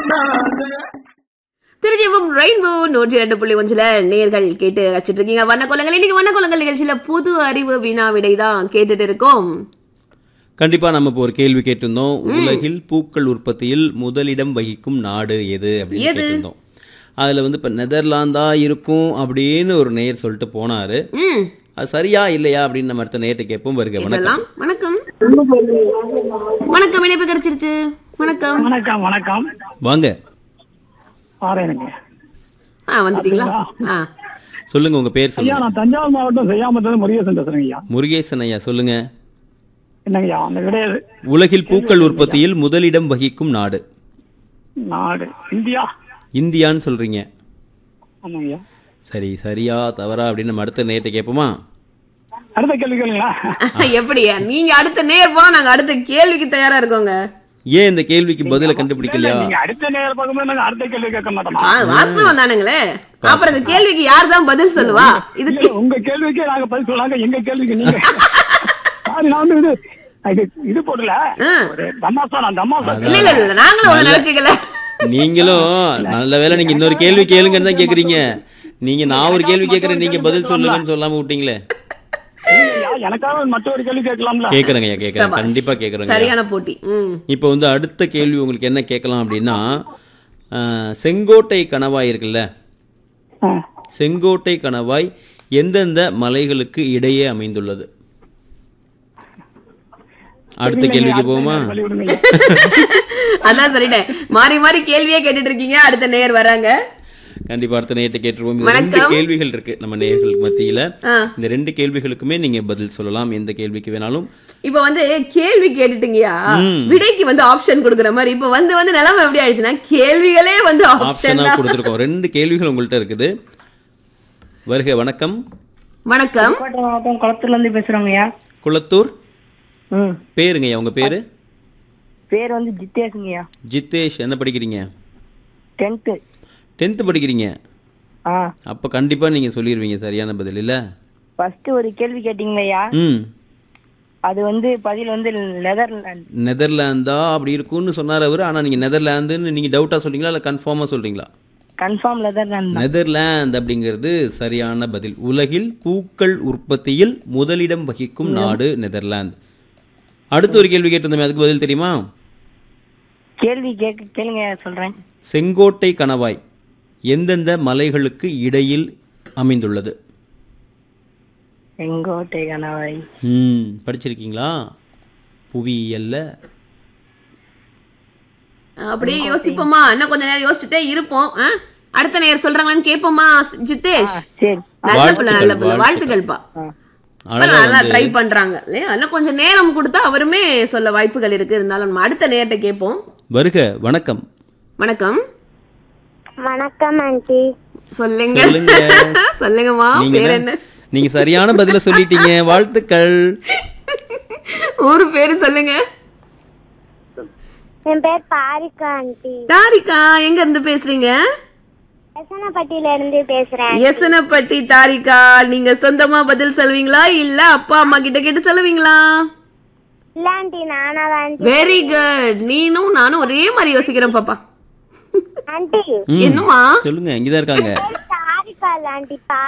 திருச்சிவும் rainbow நூற்றி ரெண்டு புள்ளி ஒன்றுல நேர்கள் கேட்டு வச்சிட்டு இருக்கீங்க வண்ணக்கோலங்கள் இன்னைக்கு வண்ணக்கோலங்கள் நிகழ்ச்சியில பொது அறிவு வினா விடை தான் கேட்டுட்டு இருக்கோம் கண்டிப்பா நம்ம இப்போ ஒரு கேள்வி கேட்டிருந்தோம் உலகில் பூக்கள் உற்பத்தியில் முதலிடம் வகிக்கும் நாடு எது அப்படின்னு எது? கேட்டிருந்தோம் அதுல வந்து இப்ப நெதர்லாந்தா இருக்கும் அப்படின்னு ஒரு நேயர் சொல்லிட்டு போனாரு ம் அது சரியா இல்லையா அப்படின்னு நம்ம அடுத்த நேயர்கிட்ட கேட்போம் வருக வணக்கம் கேட்டலாம் வணக்கம் வணக்கம் இணைப்பு கிடைச்சிருச்சு வணக்கம் வணக்கம் வணக்கம் வாங்க பாருங்க ஆ வந்துட்டீங்களா ஆ சொல்லுங்க உங்க பேர் ஐயா சொல்லுங்க நான் தஞ்சாவூர் மாவட்டம் செய்யாமத்தது முருகேசன் பேசுறேங்க ஐயா முருகேசன் ஐயா சொல்லுங்க என்னங்க ஐயா அந்த கிடையாது உலகில் பூக்கள் உற்பத்தியில் முதலிடம் வகிக்கும் நாடு நாடு இந்தியா இந்தியான்னு சொல்றீங்க ஆமாங்க ஐயா சரி சரியா தவறா அப்படின்னு நம்ம அடுத்த நேயர்கிட்ட கேட்போமா அடுத்த கேள்வி கேளுங்களா எப்படியா நீங்க அடுத்த நேர் போனா நாங்க அடுத்த கேள்விக்கு தயாரா இருக்கோங்க ஏன் இந்த கேள்விக்கு பதில கண்டுபிடிக்கலையா நீங்க அடுத்த நேரம் பார்க்கும்போது நாங்க அடுத்த கேள்வி கேட்க மாட்டோமா ஆ, வாஸ்தவம் தானுங்களே அப்புறம் இந்த கேள்விக்கு யார் தான் பதில் சொல்லுவா இதுக்கு இல்ல, உங்க கேள்விக்கே நாங்க பதில் சொல்லாங்க எங்க கேள்விக்கு நீங்க சாரி நான் வந்து இது இது இது போடல ஆ. ஒரு தமாசா நான் தமாசா இல்ல இல்ல இல்ல நாங்களும் ஒண்ணு நினைச்சுக்கல நீங்களும் நல்ல வேளை நீங்க இன்னொரு கேள்வி கேளுங்கன்னு தான் கேக்குறீங்க நீங்க நான் ஒரு கேள்வி கேக்குறேன் நீங்க பதில் சொல்லுங்கன்னு சொல்லாம விட்டீங்களே ஐயா, எனக்காக மற்றொரு கேள்வி கேட்கலாம்ல கேக்குறேங்க ஐயா கேக்குறேன் சபாஷ். கண்டிப்பா கேக்குறேங்க சரியான போட்டி ம் இப்போ வந்து அடுத்த கேள்வி உங்களுக்கு என்ன கேட்கலாம் அப்படின்னா அஹ், செங்கோட்டை கணவாய் இருக்குல்ல ஆ. செங்கோட்டை கணவாய் எந்தெந்த மலைகளுக்கு இடையே அமைந்துள்ளது அடுத்த கேள்விக்கு போவோமா வழி விடுங்க ஐயா. அதான் சொல்லிட்டேன் மாறி மாறி கேள்வியே கேட்டுட்டு இருக்கீங்க அடுத்த நேர் வராங்க கண்டிப்பா அடுத்த நேரத்தை கேட்டுருவோம் இது ரெண்டு வணக்கம். கேள்விகள் இருக்கு நம்ம நேயர்களுக்கு மத்தியில ஆ. இந்த ரெண்டு கேள்விகளுக்குமே நீங்க பதில் சொல்லலாம் எந்த கேள்விக்கு வேணாலும் இப்ப வந்து கேள்வி கேட்டுட்டீங்கயா ம். விடைக்கு வந்து ஆப்ஷன் கொடுக்குற மாதிரி இப்ப வந்து வந்து நிலைமை எப்படி ஆயிடுச்சுன்னா கேள்விகளே வந்து ஆப்ஷன் ஆப்ஷனா தான் கொடுத்துருக்கோம் ரெண்டு கேள்விகள் உங்கள்ட்ட இருக்குது வருக வணக்கம் வணக்கம் கோட்டை மாவட்டம் குளத்தூர்ல இருந்து பேசுறோங்கய்யா குளத்தூர் ம் பேருங்கய்யா உங்க பேரு பேர் வந்து ஜித்தேஷுங்கய்யா ஜித்தேஷ் என்ன படிக்கிறீங்க டென்த்து டென்த்து படிக்கிறீங்க ஆ அப்ப கண்டிப்பா நீங்க சொல்லிடுவீங்க சரியான பதில் இல்ல ஃபர்ஸ்ட் ஒரு கேள்வி கேட்டீங்களையா ம் அது வந்து பதில் வந்து நெதர்லாந்து நெதர்லாந்தா அப்படி இருக்கும்னு சொன்னார் அவர் ஆனா நீங்க நெதர்லாந்துன்னு நீங்க டவுட்டா சொல்றீங்களா இல்ல கன்ஃபார்மா சொல்றீங்களா கன்ஃபார்ம் நெதர்லாந்து தான் நெதர்லாந்து அப்படிங்கிறது சரியான பதில் உலகில் பூக்கள் உற்பத்தியில் முதலிடம் வகிக்கும் நாடு நெதர்லாந்து அடுத்த ஒரு கேள்வி கேட்டிருந்தோமே அதுக்கு பதில் தெரியுமா கேள்வி கேட்க கேளுங்க சொல்றேன் செங்கோட்டை கணவாய் எந்தெந்த மலைகளுக்கு இடையில் அமைந்துள்ளது செங்கோட்டை கணவாய் ம் படிச்சிருக்கீங்களா புவியியல்ல அப்படியே யோசிப்போமா இன்னும் கொஞ்ச நேரம் யோசிச்சுட்டே இருப்போம் ஆ? அடுத்த நேர் சொல்றாங்களான்னு கேட்போமா ஜித்தேஷ் சரி நல்ல பிள்ளை நல்ல வாழ்த்துக்கள், பிள்ளை வாழ்த்துக்கள்ப்பா ஆ அழகா நல்லா வந்து ட்ரை பண்றாங்க இல்லையா இன்னும் கொஞ்சம் நேரம் கொடுத்தா அவருமே சொல்ல வாய்ப்புகள் இருக்கு இருந்தாலும் நம்ம அடுத்த நேரத்தை கேட்போம் வருக வணக்கம் வணக்கம் வணக்கம் ஆண்டி சொல்லுங்க சொல்லுங்க. சொல்லுங்கம்மா நீங்க பேர் தான்- என்ன நீங்க சரியான பதில சொல்லிட்டீங்க வாழ்த்துக்கள் ஊரு பேரு சொல்லுங்க என் பேர் பாரிகா ஆண்டி தாரிகா எங்க இருந்து பேசுறீங்க எசனப்பட்டியில இருந்து பேசுறேன் எசனப்பட்டி தாரிகா நீங்க சொந்தமா பதில் சொல்வீங்களா இல்ல அப்பா அம்மா கிட்ட கேட்டு சொல்லுவீங்களா இல்ல ஆண்டி நானா தான் ஆண்டி வெரி குட் நீனும் நானும் ஒரே மாதிரி யோசிக்கிறோம் பாப்பா ஆண்டி ம், என்னம்மா சொல்லுங்க இங்கதான் இருக்காங்க தாரிகா இல்ல ஆண்டி